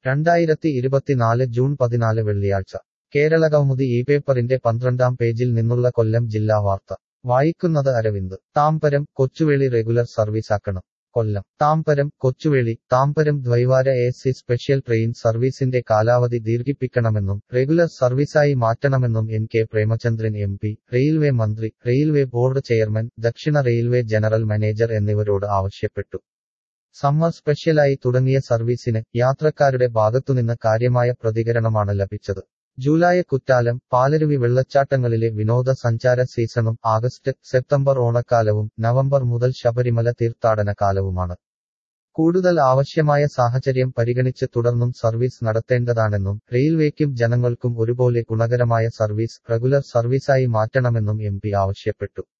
രണ്ടായിരത്തി ഇരുപത്തിനാല് ജൂൺ പതിനാല് വെള്ളിയാഴ്ച കേരളകൗമുദി ഈ പേപ്പറിന്റെ പന്ത്രണ്ടാം പേജിൽ നിന്നുള്ള കൊല്ലം ജില്ലാ വാർത്ത വായിക്കുന്നത് അരവിന്ദ് താമ്പരം കൊച്ചുവേളി റെഗുലർ സർവീസാക്കണം കൊല്ലം താമ്പരം കൊച്ചുവേളി താമ്പരം ദ്വൈവാര എ സി സ്പെഷ്യൽ ട്രെയിൻ സർവീസിന്റെ കാലാവധി ദീർഘിപ്പിക്കണമെന്നും റെഗുലർ സർവീസായി മാറ്റണമെന്നും N K Premachandran M P railway മന്ത്രി റെയിൽവേ ബോർഡ് ചെയർമാൻ ദക്ഷിണ റെയിൽവേ ജനറൽ മാനേജർ എന്നിവരോട് ആവശ്യപ്പെട്ടു സമ്മർ സ്പെഷ്യലായി തുടങ്ങിയ സർവീസിന് യാത്രക്കാരുടെ ഭാഗത്തുനിന്ന് കാര്യമായ പ്രതികരണമാണ് ലഭിച്ചത് ജൂലൈ കുറ്റാലം പാലരുവി വെള്ളച്ചാട്ടങ്ങളിലെ വിനോദസഞ്ചാര സീസണും ആഗസ്റ്റ് സെപ്റ്റംബർ ഓണക്കാലവും നവംബർ മുതൽ ശബരിമല തീർത്ഥാടന കാലവുമാണ് കൂടുതൽ ആവശ്യമായ സാഹചര്യം പരിഗണിച്ച് തുടർന്നും സർവീസ് നടത്തേണ്ടതാണെന്നും റെയിൽവേക്കും ജനങ്ങൾക്കും ഒരുപോലെ ഗുണകരമായ സർവീസ് റെഗുലർ സർവീസായി മാറ്റണമെന്നും എം ആവശ്യപ്പെട്ടു